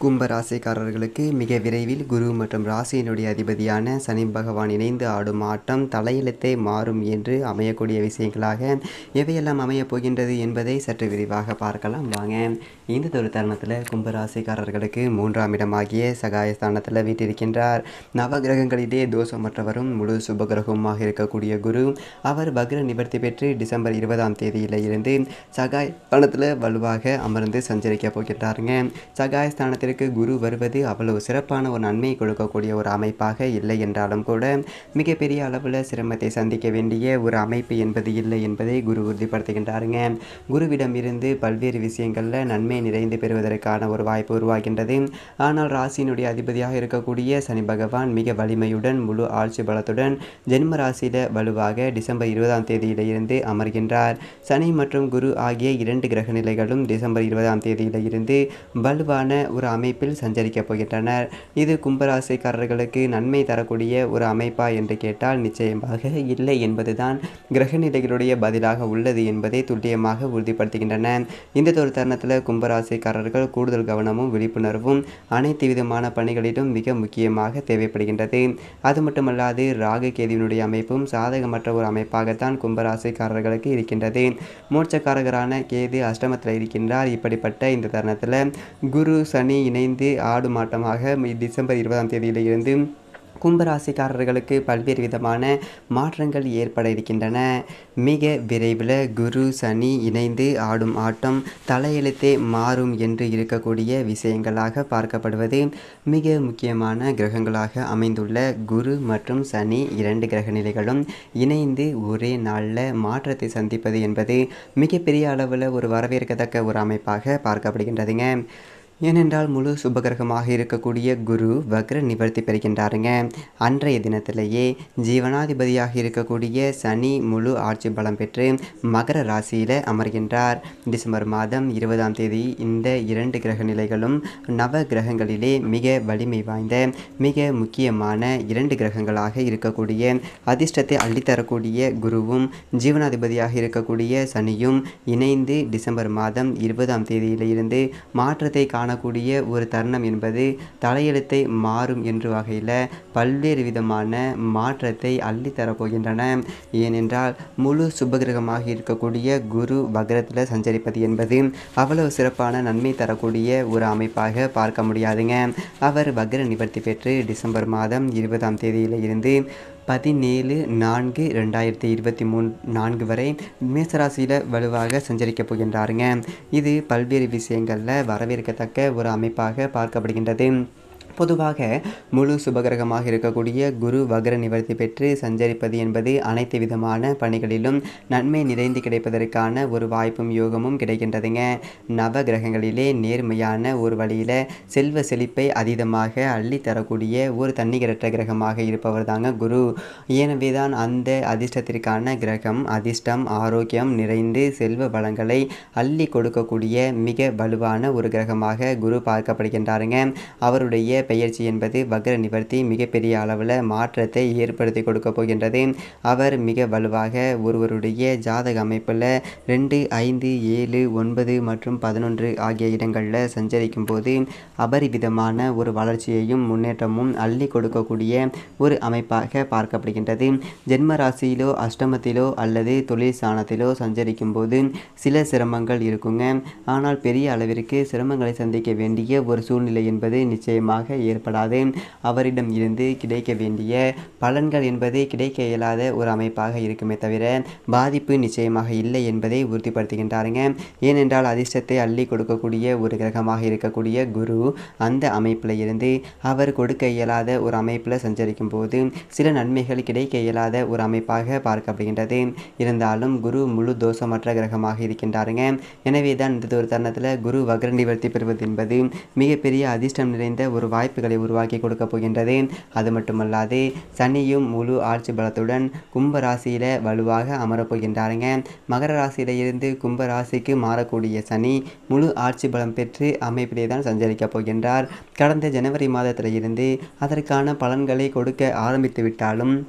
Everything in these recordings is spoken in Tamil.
கும்ப ராசிக்காரர்களுக்கு மிக விரைவில் குரு மற்றும் ராசியினுடைய அதிபதியான சனி பகவான் இணைந்து ஆடும் ஆட்டம் தலையெழுத்தே மாறும் என்று அமையக்கூடிய விஷயங்களாக எவையெல்லாம் அமையப் போகின்றது என்பதை சற்று விரிவாக பார்க்கலாம் வாங்க இந்த ஒரு தருணத்தில் கும்பராசிக்காரர்களுக்கு மூன்றாம் இடமாகிய சகாயஸ்தானத்தில் வீட்டிருக்கின்றார் நவகிரகங்களிலே தோஷமற்றவரும் முழு சுபகிரகமாக இருக்கக்கூடிய குரு அவர் வக்ர நிவர்த்தி பெற்று டிசம்பர் இருபதாம் தேதியில இருந்து சகாயஸ்தானத்தில் வலுவாக அமர்ந்து சஞ்சரிக்க போகின்றாருங்க சகாயஸ்தானத்திற்கு குரு வருவது அவ்வளவு சிறப்பான ஒரு நன்மையை கொடுக்கக்கூடிய ஒரு அமைப்பாக இல்லை என்றாலும் கூட மிகப்பெரிய அளவில் சிரமத்தை சந்திக்க வேண்டிய ஒரு அமைப்பு என்பது இல்லை என்பதை குரு உறுதிப்படுத்துகின்றாருங்க குருவிடம் இருந்து பல்வேறு விஷயங்களில் நன்மை நிறைந்து பெறுவதற்கான ஒரு வாய்ப்பு உருவாகின்றது ஆனால் ராசியினுடைய அதிபதியாக இருக்கக்கூடிய சனி பகவான் மிக வலிமையுடன் முழு ஆட்சி பலத்துடன் ஜென்ம ராசியில வலுவாக டிசம்பர் இருபதாம் தேதியில இருந்து அமர்கின்றார் சனி மற்றும் குரு ஆகிய இரண்டு கிரக நிலைகளும் டிசம்பர் இருபதாம் தேதியில இருந்து வலுவான ஒரு அமைப்பில் சஞ்சரிக்கப் போகின்றனர் இது கும்பராசிக்காரர்களுக்கு நன்மை தரக்கூடிய ஒரு அமைப்பா என்று கேட்டால் நிச்சயமாக இல்லை என்பதுதான் கிரக நிலைகளுடைய பதிலாக உள்ளது என்பதை துல்லியமாக உறுதிப்படுத்துகின்றன இந்த ஒரு தருணத்தில் கும்பராசிக்காரர்கள் கூடுதல் கவனமும் விழிப்புணர்வும் அனைத்து விதமான பணிகளிலும் மிக முக்கியமாக தேவைப்படுகின்றது அது மட்டுமல்லாது ராகு கேதுவினுடைய அமைப்பும் சாதகமற்ற ஒரு அமைப்பாகத்தான் கும்பராசிக்காரர்களுக்கு இருக்கின்றது மோட்சக்காரகரான கேது அஷ்டமத்தில் இருக்கின்றார் இப்படிப்பட்ட இந்த தருணத்தில் குரு சனி இணைந்து ஆடும் ஆட்டமாக டிசம்பர் இருபதாம் தேதியில இருந்து கும்பராசிக்காரர்களுக்கு பல்வேறு விதமான மாற்றங்கள் ஏற்பட இருக்கின்றன மிக விரைவில் குரு சனி இணைந்து ஆடும் ஆட்டம் தலையெழுத்தே மாறும் என்று இருக்கக்கூடிய விஷயங்களாக பார்க்கப்படுவது மிக முக்கியமான கிரகங்களாக அமைந்துள்ள குரு மற்றும் சனி இரண்டு கிரக நிலைகளும் இணைந்து ஒரே நாளில் மாற்றத்தை சந்திப்பது என்பது மிகப்பெரிய அளவில் ஒரு வரவேற்கத்தக்க ஒரு அமைப்பாக பார்க்கப்படுகின்றதுங்க ஏனென்றால் முழு சுபகிரகமாக இருக்கக்கூடிய குரு வக்ர நிவர்த்தி பெறுகின்றாருங்க அன்றைய தினத்திலேயே ஜீவனாதிபதியாக இருக்கக்கூடிய சனி முழு ஆட்சி பலம் பெற்று மகர ராசியில் அமர்கின்றார் டிசம்பர் மாதம் இருபதாம் தேதி இந்த இரண்டு கிரக நிலைகளும் நவ கிரகங்களிலே மிக வலிமை வாய்ந்த மிக முக்கியமான இரண்டு கிரகங்களாக இருக்கக்கூடிய அதிர்ஷ்டத்தை அள்ளித்தரக்கூடிய குருவும் ஜீவனாதிபதியாக இருக்கக்கூடிய சனியும் இணைந்து டிசம்பர் மாதம் இருபதாம் தேதியில இருந்து மாற்றத்தை காண காணக்கூடிய ஒரு தருணம் என்பது தலையெழுத்தை மாறும் என்று வகையில் பல்வேறு விதமான மாற்றத்தை அள்ளித்தரப்போகின்றன ஏனென்றால் முழு சுபகிரகமாக இருக்கக்கூடிய குரு வக்ரத்தில் சஞ்சரிப்பது என்பது அவ்வளவு சிறப்பான நன்மை தரக்கூடிய ஒரு அமைப்பாக பார்க்க முடியாதுங்க அவர் வக்ர நிவர்த்தி பெற்று டிசம்பர் மாதம் இருபதாம் தேதியில இருந்து பதினேழு நான்கு ரெண்டாயிரத்தி இருபத்தி மூணு நான்கு வரை மேசராசியில் வலுவாக சஞ்சரிக்கப் போகின்றாருங்க இது பல்வேறு விஷயங்களில் வரவேற்கத்தக்க ஒரு அமைப்பாக பார்க்கப்படுகின்றது பொதுவாக முழு சுபகிரகமாக இருக்கக்கூடிய குரு வக்ர நிவர்த்தி பெற்று சஞ்சரிப்பது என்பது அனைத்து விதமான பணிகளிலும் நன்மை நிறைந்து கிடைப்பதற்கான ஒரு வாய்ப்பும் யோகமும் கிடைக்கின்றதுங்க நவ கிரகங்களிலே நேர்மையான ஒரு வழியில் செல்வ செழிப்பை அதீதமாக அள்ளி தரக்கூடிய ஒரு தன்னிகரற்ற கிரகமாக இருப்பவர் தாங்க குரு எனவே தான் அந்த அதிர்ஷ்டத்திற்கான கிரகம் அதிர்ஷ்டம் ஆரோக்கியம் நிறைந்து செல்வ வளங்களை அள்ளி கொடுக்கக்கூடிய மிக வலுவான ஒரு கிரகமாக குரு பார்க்கப்படுகின்றாருங்க அவருடைய பெயர்ச்சி என்பது வக்ர நிவர்த்தி மிகப்பெரிய அளவில் மாற்றத்தை ஏற்படுத்தி கொடுக்க போகின்றது அவர் மிக வலுவாக ஒருவருடைய ஜாதக அமைப்பில் ரெண்டு ஐந்து ஏழு ஒன்பது மற்றும் பதினொன்று ஆகிய இடங்களில் சஞ்சரிக்கும் போது அபரிவிதமான ஒரு வளர்ச்சியையும் முன்னேற்றமும் அள்ளி கொடுக்கக்கூடிய ஒரு அமைப்பாக பார்க்கப்படுகின்றது ஜென்ம ராசியிலோ அஷ்டமத்திலோ அல்லது தொழில் ஸ்தானத்திலோ சஞ்சரிக்கும் போது சில சிரமங்கள் இருக்குங்க ஆனால் பெரிய அளவிற்கு சிரமங்களை சந்திக்க வேண்டிய ஒரு சூழ்நிலை என்பது நிச்சயமாக ஏற்படாது அவரிடம் இருந்து கிடைக்க வேண்டிய பலன்கள் என்பது கிடைக்க இயலாத ஒரு அமைப்பாக இருக்குமே தவிர பாதிப்பு நிச்சயமாக இல்லை என்பதை உறுதிப்படுத்துகின்றாருங்க ஏனென்றால் அதிர்ஷ்டத்தை அள்ளி கொடுக்கக்கூடிய ஒரு கிரகமாக இருக்கக்கூடிய குரு அந்த அமைப்பில் இருந்து அவர் கொடுக்க இயலாத ஒரு அமைப்பில் சஞ்சரிக்கும் போது சில நன்மைகள் கிடைக்க இயலாத ஒரு அமைப்பாக பார்க்கப்படுகின்றது இருந்தாலும் குரு முழு தோஷமற்ற கிரகமாக இருக்கின்றாருங்க எனவே தான் இந்த ஒரு தருணத்தில் குரு வக்ர நிவர்த்தி பெறுவது என்பது மிகப்பெரிய அதிர்ஷ்டம் நிறைந்த ஒரு வாய்ப்புகளை உருவாக்கி கொடுக்க போகின்றது அது மட்டுமல்லாது சனியும் முழு ஆட்சி பலத்துடன் கும்ப ராசியில் வலுவாக அமரப்போகின்றாருங்க மகர ராசியில இருந்து கும்ப ராசிக்கு மாறக்கூடிய சனி முழு ஆட்சி பலம் பெற்று அமைப்பிலே தான் சஞ்சரிக்கப் போகின்றார் கடந்த ஜனவரி மாதத்தில் இருந்து அதற்கான பலன்களை கொடுக்க ஆரம்பித்து விட்டாலும்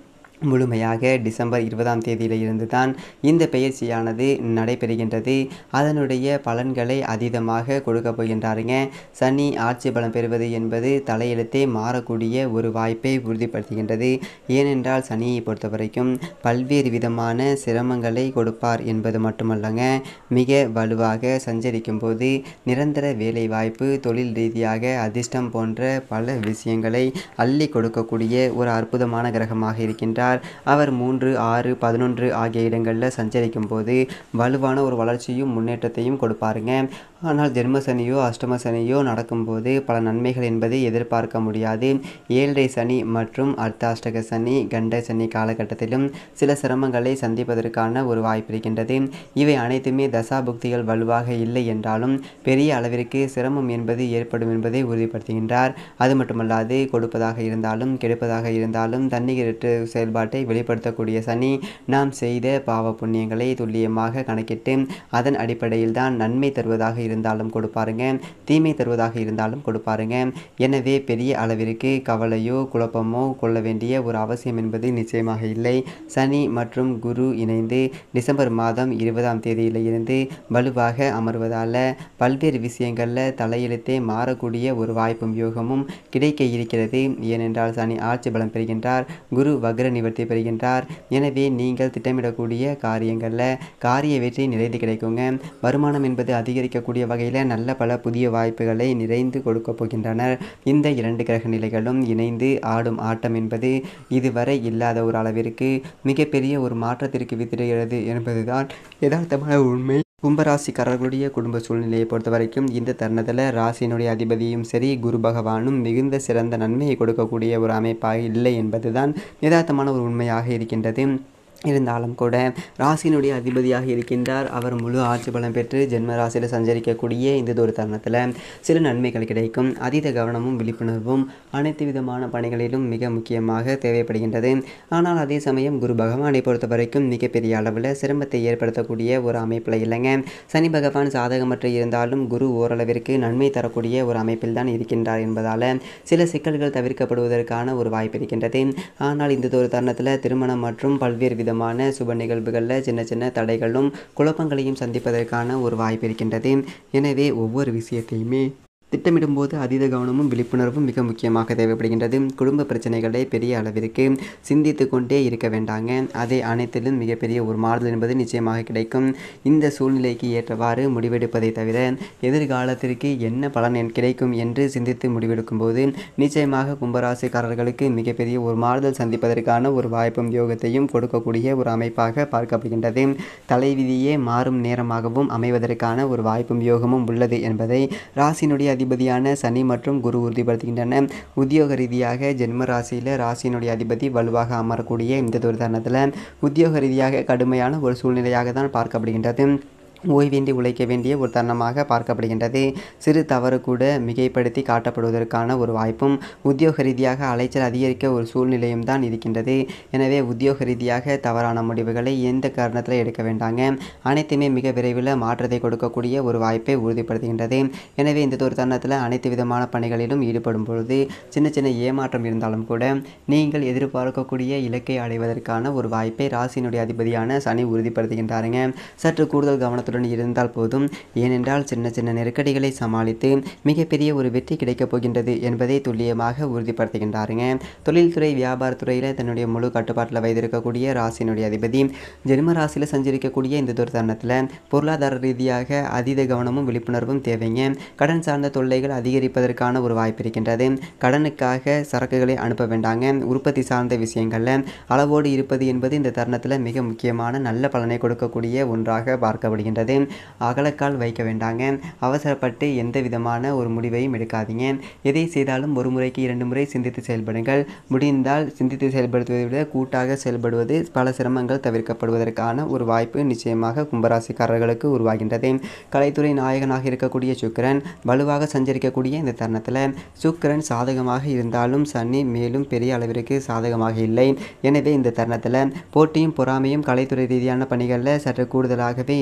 முழுமையாக டிசம்பர் இருபதாம் தேதியில இருந்து தான் இந்த பெயர்ச்சியானது நடைபெறுகின்றது அதனுடைய பலன்களை அதீதமாக கொடுக்க போகின்றாருங்க சனி ஆட்சி பலம் பெறுவது என்பது தலையெழுத்தே மாறக்கூடிய ஒரு வாய்ப்பை உறுதிப்படுத்துகின்றது ஏனென்றால் சனியை பொறுத்த வரைக்கும் பல்வேறு விதமான சிரமங்களை கொடுப்பார் என்பது மட்டுமல்லங்க மிக வலுவாக சஞ்சரிக்கும் போது நிரந்தர வேலை வாய்ப்பு தொழில் ரீதியாக அதிர்ஷ்டம் போன்ற பல விஷயங்களை அள்ளி கொடுக்கக்கூடிய ஒரு அற்புதமான கிரகமாக இருக்கின்றார் அவர் மூன்று ஆறு பதினொன்று ஆகிய இடங்களில் சஞ்சரிக்கும் போது வலுவான ஒரு வளர்ச்சியும் முன்னேற்றத்தையும் கொடுப்பாருங்க ஆனால் ஜென்ம சனியோ அஷ்டம சனியோ நடக்கும்போது பல நன்மைகள் என்பதை எதிர்பார்க்க முடியாது ஏழரை சனி மற்றும் அர்த்தாஷ்டக சனி கண்ட சனி காலகட்டத்திலும் சில சிரமங்களை சந்திப்பதற்கான ஒரு வாய்ப்பு இருக்கின்றது இவை அனைத்துமே தசாபுக்திகள் வலுவாக இல்லை என்றாலும் பெரிய அளவிற்கு சிரமம் என்பது ஏற்படும் என்பதை உறுதிப்படுத்துகின்றார் அது மட்டுமல்லாது கொடுப்பதாக இருந்தாலும் கெடுப்பதாக இருந்தாலும் தன்னிகரற்ற செயல்பாட்டை வெளிப்படுத்தக்கூடிய சனி நாம் செய்த பாவ புண்ணியங்களை துல்லியமாக கணக்கிட்டு அதன் அடிப்படையில் தான் நன்மை தருவதாக இருந்தாலும் கொடுப்பாருங்க தீமை தருவதாக இருந்தாலும் கொடுப்பாருங்க எனவே பெரிய அளவிற்கு கவலையோ குழப்பமோ கொள்ள வேண்டிய ஒரு அவசியம் என்பது நிச்சயமாக இல்லை சனி மற்றும் குரு இணைந்து டிசம்பர் மாதம் இருபதாம் தேதியில இருந்து வலுவாக அமர்வதால் பல்வேறு விஷயங்களில் தலையெழுத்தே மாறக்கூடிய ஒரு வாய்ப்பும் யோகமும் கிடைக்க இருக்கிறது ஏனென்றால் சனி ஆட்சி பலம் பெறுகின்றார் குரு வக்ர நிவர்த்தி பெறுகின்றார் எனவே நீங்கள் திட்டமிடக்கூடிய காரியங்களில் காரிய வெற்றி நிறைந்து கிடைக்குங்க வருமானம் என்பது அதிகரிக்கக்கூடிய வகையில் நல்ல பல புதிய வாய்ப்புகளை நிறைந்து கொடுக்க போகின்றனர் இந்த இரண்டு கிரக நிலைகளும் இணைந்து ஆடும் ஆட்டம் என்பது இதுவரை இல்லாத ஒரு அளவிற்கு மிகப்பெரிய ஒரு மாற்றத்திற்கு வித்திடுகிறது என்பதுதான் யதார்த்தமான உண்மை கும்பராசிக்காரர்களுடைய குடும்ப சூழ்நிலையை பொறுத்த வரைக்கும் இந்த தருணத்தில் ராசியினுடைய அதிபதியும் சரி குரு பகவானும் மிகுந்த சிறந்த நன்மையை கொடுக்கக்கூடிய ஒரு அமைப்பாக இல்லை என்பதுதான் யதார்த்தமான ஒரு உண்மையாக இருக்கின்றது இருந்தாலும் கூட ராசியினுடைய அதிபதியாக இருக்கின்றார் அவர் முழு ஆட்சி பலம் பெற்று ஜென்ம ராசியில் சஞ்சரிக்கக்கூடிய இந்த ஒரு தருணத்தில் சில நன்மைகள் கிடைக்கும் அதீத கவனமும் விழிப்புணர்வும் அனைத்து விதமான பணிகளிலும் மிக முக்கியமாக தேவைப்படுகின்றது ஆனால் அதே சமயம் குரு பகவானை பொறுத்த வரைக்கும் மிகப்பெரிய அளவில் சிரமத்தை ஏற்படுத்தக்கூடிய ஒரு அமைப்பில் இல்லைங்க சனி பகவான் சாதகமற்று இருந்தாலும் குரு ஓரளவிற்கு நன்மை தரக்கூடிய ஒரு அமைப்பில் தான் இருக்கின்றார் என்பதால் சில சிக்கல்கள் தவிர்க்கப்படுவதற்கான ஒரு வாய்ப்பு இருக்கின்றது ஆனால் இந்த ஒரு தருணத்தில் திருமணம் மற்றும் பல்வேறு விதமான சுப நிகழ்வுகளில் சின்ன சின்ன தடைகளும் குழப்பங்களையும் சந்திப்பதற்கான ஒரு வாய்ப்பு இருக்கின்றது எனவே ஒவ்வொரு விஷயத்தையுமே திட்டமிடும்போது அதீத கவனமும் விழிப்புணர்வும் மிக முக்கியமாக தேவைப்படுகின்றது குடும்ப பிரச்சனைகளை பெரிய அளவிற்கு சிந்தித்து கொண்டே இருக்க வேண்டாங்க அதை அனைத்திலும் மிகப்பெரிய ஒரு மாறுதல் என்பது நிச்சயமாக கிடைக்கும் இந்த சூழ்நிலைக்கு ஏற்றவாறு முடிவெடுப்பதை தவிர எதிர்காலத்திற்கு என்ன பலன் என் கிடைக்கும் என்று சிந்தித்து முடிவெடுக்கும் போது நிச்சயமாக கும்பராசிக்காரர்களுக்கு மிகப்பெரிய ஒரு மாறுதல் சந்திப்பதற்கான ஒரு வாய்ப்பும் யோகத்தையும் கொடுக்கக்கூடிய ஒரு அமைப்பாக பார்க்கப்படுகின்றது தலைவிதியே மாறும் நேரமாகவும் அமைவதற்கான ஒரு வாய்ப்பும் யோகமும் உள்ளது என்பதை ராசியினுடைய அதிபதியான சனி மற்றும் குரு உறுதிப்படுத்துகின்றன உத்தியோக ரீதியாக ஜென்ம ராசியில் ராசியினுடைய அதிபதி வலுவாக அமரக்கூடிய இந்த ஒரு தருணத்தில் உத்தியோக ரீதியாக கடுமையான ஒரு சூழ்நிலையாக தான் பார்க்கப்படுகின்றது ஓய்வின்றி உழைக்க வேண்டிய ஒரு தருணமாக பார்க்கப்படுகின்றது சிறு தவறு கூட மிகைப்படுத்தி காட்டப்படுவதற்கான ஒரு வாய்ப்பும் உத்தியோக ரீதியாக அலைச்சல் அதிகரிக்க ஒரு சூழ்நிலையும் தான் இருக்கின்றது எனவே உத்தியோக ரீதியாக தவறான முடிவுகளை எந்த காரணத்தில் எடுக்க வேண்டாங்க அனைத்துமே மிக விரைவில் மாற்றத்தை கொடுக்கக்கூடிய ஒரு வாய்ப்பை உறுதிப்படுத்துகின்றது எனவே இந்த ஒரு தருணத்தில் அனைத்து விதமான பணிகளிலும் ஈடுபடும் பொழுது சின்ன சின்ன ஏமாற்றம் இருந்தாலும் கூட நீங்கள் எதிர்பார்க்கக்கூடிய இலக்கை அடைவதற்கான ஒரு வாய்ப்பை ராசியினுடைய அதிபதியான சனி உறுதிப்படுத்துகின்றாருங்க சற்று கூடுதல் கவனத்துடன் இருந்தால் போதும் ஏனென்றால் சின்ன சின்ன நெருக்கடிகளை சமாளித்து மிகப்பெரிய ஒரு வெற்றி கிடைக்கப் போகின்றது என்பதை துல்லியமாக உறுதிப்படுத்துகின்றாருங்க தொழில்துறை வியாபாரத்துறையில் தன்னுடைய முழு கட்டுப்பாட்டில் வைத்திருக்கக்கூடிய ராசியினுடைய அதிபதி ஜென்ம ராசியில் சஞ்சரிக்கக்கூடிய இந்த ஒரு தருணத்தில் பொருளாதார ரீதியாக அதீத கவனமும் விழிப்புணர்வும் தேவைங்க கடன் சார்ந்த தொல்லைகள் அதிகரிப்பதற்கான ஒரு வாய்ப்பு இருக்கின்றது கடனுக்காக சரக்குகளை அனுப்ப வேண்டாங்க உற்பத்தி சார்ந்த விஷயங்களில் அளவோடு இருப்பது என்பது இந்த தருணத்தில் மிக முக்கியமான நல்ல பலனை கொடுக்கக்கூடிய ஒன்றாக பார்க்கப்படுகின்றது அகலக்கால் வைக்க வேண்டாங்க அவசரப்பட்டு எந்த விதமான ஒரு முடிவையும் எடுக்காதீங்க எதை செய்தாலும் ஒரு முறைக்கு இரண்டு முறை சிந்தித்து செயல்படுங்கள் முடிந்தால் சிந்தித்து செயல்படுத்துவதை விட கூட்டாக செயல்படுவது பல சிரமங்கள் தவிர்க்கப்படுவதற்கான ஒரு வாய்ப்பு நிச்சயமாக கும்பராசிக்காரர்களுக்கு உருவாகின்றது கலைத்துறை நாயகனாக இருக்கக்கூடிய சுக்கிரன் வலுவாக சஞ்சரிக்கக்கூடிய இந்த தருணத்தில் சுக்கிரன் சாதகமாக இருந்தாலும் சனி மேலும் பெரிய அளவிற்கு சாதகமாக இல்லை எனவே இந்த தருணத்தில் போட்டியும் பொறாமையும் கலைத்துறை ரீதியான பணிகளில் சற்று கூடுதலாகவே இருக்கக்கூடிய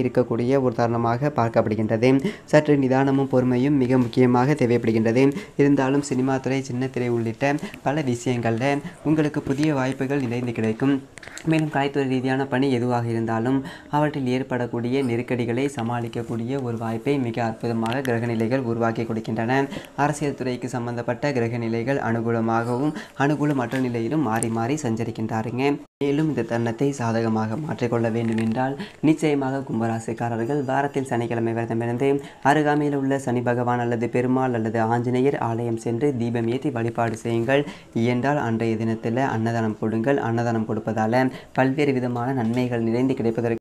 ஏற்படக்கூடிய ஒரு தருணமாக பார்க்கப்படுகின்றது சற்று நிதானமும் பொறுமையும் மிக முக்கியமாக தேவைப்படுகின்றது இருந்தாலும் சினிமா துறை சின்ன திரை உள்ளிட்ட பல விஷயங்களில் உங்களுக்கு புதிய வாய்ப்புகள் நிறைந்து கிடைக்கும் மேலும் கலைத்துறை ரீதியான பணி எதுவாக இருந்தாலும் அவற்றில் ஏற்படக்கூடிய நெருக்கடிகளை சமாளிக்கக்கூடிய ஒரு வாய்ப்பை மிக அற்புதமாக கிரகநிலைகள் உருவாக்கி கொடுக்கின்றன அரசியல் துறைக்கு சம்பந்தப்பட்ட கிரகநிலைகள் அனுகூலமாகவும் அனுகூலமற்ற நிலையிலும் மாறி மாறி சஞ்சரிக்கின்றாருங்க மேலும் இந்த தருணத்தை சாதகமாக மாற்றிக்கொள்ள வேண்டும் என்றால் நிச்சயமாக கும்பராசிக்காரர்கள் வாரத்தில் சனிக்கிழமை விரதமிருந்து அருகாமையில் உள்ள சனி பகவான் அல்லது பெருமாள் அல்லது ஆஞ்சநேயர் ஆலயம் சென்று தீபம் ஏற்றி வழிபாடு செய்யுங்கள் இயன்றால் அன்றைய தினத்தில் அன்னதானம் கொடுங்கள் அன்னதானம் கொடுப்பதால் பல்வேறு விதமான நன்மைகள் நிறைந்து கிடைப்பதற்கு